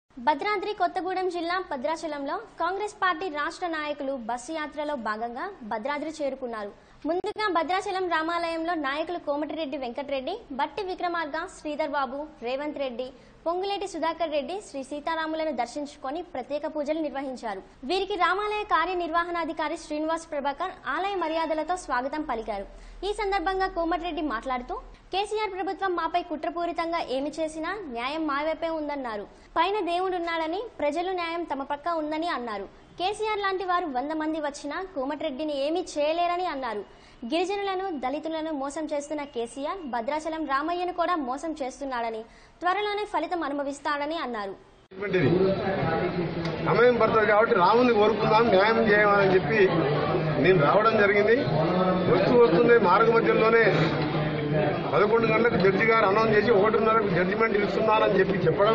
భద్రాద్రి కొత్తగూడెం జిల్లా భద్రాచలంలో కాంగ్రెస్ పార్టీ రాష్ట్ర నాయకులు బస్సు యాత్రలో భాగంగా భద్రాద్రి చేరుకున్నారు ముందుగా భద్రాచలం రామాలయంలో నాయకులు కోమటిరెడ్డి వెంకటరెడ్డి బట్టి విక్రమార్క శ్రీధర్ బాబు రేవంత్ రెడ్డి పొంగులేటి సుధాకర్ రెడ్డి శ్రీ సీతారాములను దర్శించుకొని ప్రత్యేక పూజలు నిర్వహించారు వీరికి రామాలయ కార్యనిర్వహణాధికారి శ్రీనివాస్ ప్రభాకర్ ఆలయ మర్యాదలతో స్వాగతం పలికారు ఈ సందర్భంగా కోమటిరెడ్డి మాట్లాడుతూ కేసీఆర్ ప్రభుత్వం మాపై కుట్రపూరితంగా ఏమి చేసినా న్యాయం మా వైపే ఉందన్నారు పైన దేవుడున్నాడని ప్రజలు న్యాయం తమ పక్క ఉందని అన్నారు కేసీఆర్ లాంటి వారు వంద మంది వచ్చినా కోమటిరెడ్డిని ఏమీ చేయలేరని అన్నారు గిరిజనులను దళితులను మోసం చేస్తున్న కేసీఆర్ భద్రాచలం రామయ్యను కూడా మోసం చేస్తున్నాడని త్వరలోనే ఫలితం అనుభవిస్తాడని అన్నారు ఇటువంటిది సమయం పడుతుంది కాబట్టి రాముని కోరుకుందాం న్యాయం చేయమని చెప్పి నేను రావడం జరిగింది వస్తూ వస్తుంది మార్గ మధ్యలోనే పదకొండు గంటలకు జడ్జి గారు అనౌన్స్ చేసి ఒకటిన్నరకు జడ్జిమెంట్ ఇస్తున్నానని చెప్పి చెప్పడం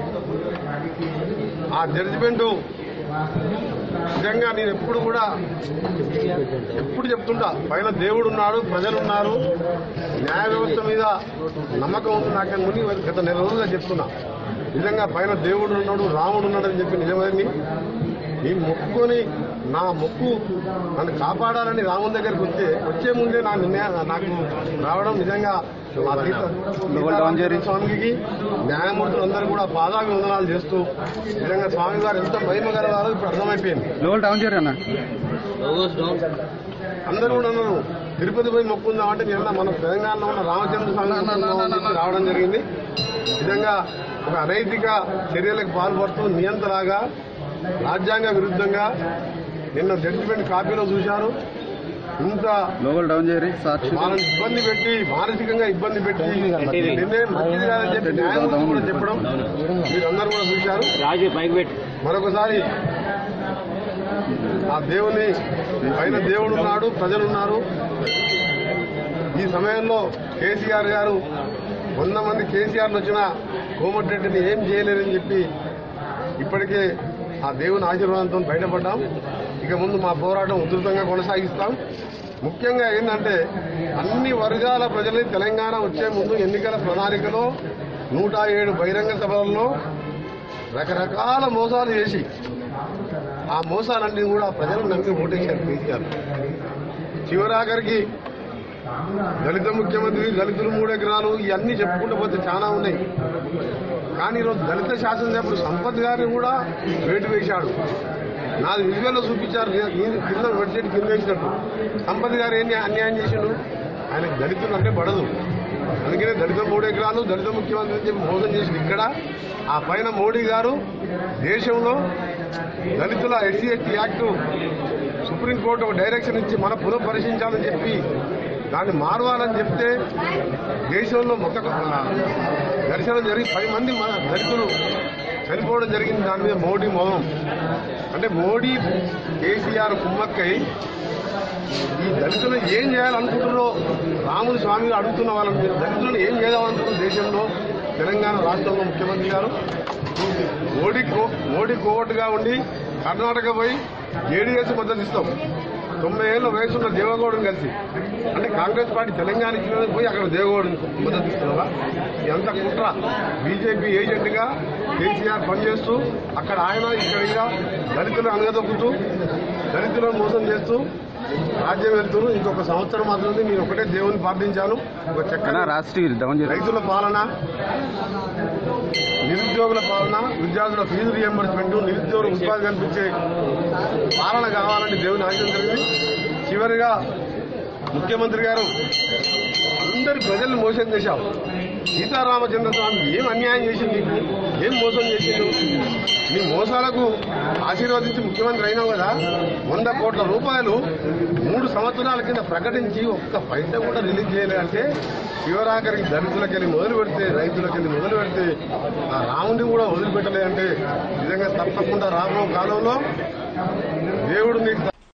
ఆ జడ్జిమెంట్ నిజంగా నేను ఎప్పుడు కూడా ఎప్పుడు చెప్తుంటా పైన దేవుడు ఉన్నాడు ప్రజలు ఉన్నారు న్యాయ వ్యవస్థ మీద నమ్మకం ఉంది నాకని ముని గత నెల రోజులుగా చెప్తున్నా నిజంగా పైన దేవుడు ఉన్నాడు రాముడు ఉన్నాడు అని చెప్పి నిజమని ఈ మొక్కుకొని నా మొక్కు నన్ను కాపాడాలని రాముని దగ్గరికి వస్తే వచ్చే ముందే నా నిర్ణయం నాకు రావడం నిజంగా మా సీత సీతారామ స్వామికి న్యాయమూర్తులందరూ కూడా పాదాభివందనాలు చేస్తూ నిజంగా స్వామి గారు ఎంత మహిమ గలవారో ఇప్పుడు అర్థమైపోయింది లోపల డౌన్ చేయరు అన్న అందరూ కూడా అన్నారు తిరుపతి పోయి మొక్కుందాం అంటే నిన్న మన తెలంగాణలో ఉన్న రామచంద్ర స్వామి మొక్కుకుందాం అని చెప్పి రావడం జరిగింది నిజంగా ఒక అనైతిక చర్యలకు పాల్పడుతూ నియంతలాగా రాజ్యాంగ విరుద్ధంగా నిన్న జడ్జిమెంట్ కాపీలో చూశారు ఇంత లోపల డౌన్ చేయరు సాక్షి వాళ్ళని ఇబ్బంది పెట్టి మానసికంగా ఇబ్బంది పెట్టి నిర్ణయం మంచిది కాదని చెప్పి న్యాయమూర్తి కూడా చెప్పడం మీరందరూ కూడా చూశారు రాజు పైకి పెట్టు మరొకసారి ఆ దేవుని పైన దేవుడు ఉన్నాడు ప్రజలున్నారు ఈ సమయంలో కేసీఆర్ గారు వంద మంది కేసీఆర్లు వచ్చిన కోమటిరెడ్డిని ఏం చేయలేరని చెప్పి ఇప్పటికే ఆ దేవుని ఆశీర్వాదంతో బయటపడ్డాం ఇక ముందు మా పోరాటం ఉధృతంగా కొనసాగిస్తాం ముఖ్యంగా ఏంటంటే అన్ని వర్గాల ప్రజల్ని తెలంగాణ వచ్చే ముందు ఎన్నికల ప్రణాళికలో నూట ఏడు బహిరంగ సభలలో రకరకాల మోసాలు చేసి ఆ మోసాలన్నీ కూడా ప్రజలు నమ్మి ఓటేశారు కేసీఆర్ చివరాఖరికి దళిత ముఖ్యమంత్రి దళితులు మూడు ఎకరాలు ఇవన్నీ చెప్పుకుంటూ పోతే చాలా ఉన్నాయి కానీ ఈరోజు దళిత శాసనసభ్యుడు సంపత్ గారిని కూడా వేటు వేశాడు నాది విజువల్లో చూపించారు కింద కింద వెబ్సైట్ కింద వేసినట్టు సంపత్ గారు ఏంటి అన్యాయం చేసిండు ఆయనకు దళితులు అంటే పడదు అందుకనే దళిత మూడు ఎకరాలు దళిత ముఖ్యమంత్రి అని చెప్పి మోసం చేసింది ఇక్కడ ఆ పైన మోడీ గారు దేశంలో దళితుల ఎస్సీ ఎస్టీ యాక్టు సుప్రీంకోర్టు ఒక డైరెక్షన్ ఇచ్చి మన పునః పరిశీలించాలని చెప్పి దాన్ని మారవాలని చెప్తే దేశంలో మొత్తం దర్శనం జరిగి పది మంది మన దళితులు చనిపోవడం జరిగింది దాని మీద మోడీ మౌనం అంటే మోడీ కేసీఆర్ కుమ్మక్కై ఈ దళితులను ఏం చేయాలనుకుంటున్నారో రాముని స్వామి అడుగుతున్న వాళ్ళని మీరు దళితులను ఏం చేయాలనుకుంటున్నారు దేశంలో తెలంగాణ రాష్ట్రంలో ముఖ్యమంత్రి గారు మోడీ కో- మోడీ కోవట్టుగా ఉండి కర్ణాటక పోయి జేడీఎస్ మద్దతు ఇస్తాం తొంభై ఏళ్ళ వయసున్న దేవగౌడని కలిసి అంటే కాంగ్రెస్ పార్టీ తెలంగాణ ఇచ్చిన పోయి అక్కడ దేవగౌడని మద్దతు ఇస్తున్నారా ఇదంతా కుట్ర బీజేపీ ఏజెంట్గా కేసీఆర్ పనిచేస్తూ అక్కడ ఆయన ఇక్కడిగా దళితులను అనగదొక్కుతూ దళితులను మోసం చేస్తూ రాజ్యం వెళ్తూ ఇంకొక సంవత్సరం మాత్రమే నేను ఒకటే దేవుని ప్రార్థించాను ఒక అన్న చక్కన రాష్ట్రీయ డౌన్ చేయరు రైతుల పాలన నిరుద్యోగుల పాలన విద్యార్థుల ఫీజు రియంబర్స్మెంట్ నిరుద్యోగుల ఉపాధి కల్పించే పాలన కావాలని దేవుని ఆశయం జరిగింది చివరిగా ముఖ్యమంత్రి గారు అందరి ప్రజల్ని మోసం చేశావు సీతారామచంద్ర స్వామి ఏం అన్యాయం చేసింది నీకు ఏం మోసం చేసిండు నీ మోసాలకు ఆశీర్వదించి ముఖ్యమంత్రి అయినావు కదా వంద కోట్ల రూపాయలు మూడు సంవత్సరాల కింద ప్రకటించి ఒక్క పైసా కూడా రిలీజ్ చేయలేదంటే శివరాఖరికి దళితులకి వెళ్ళి మొదలు పెడితే రైతులకి వెళ్ళి మొదలు పెడితే ఆ రాముని కూడా వదిలిపెట్టలేదంటే నిజంగా తప్పకుండా రాబో కాలంలో దేవుడు నీకు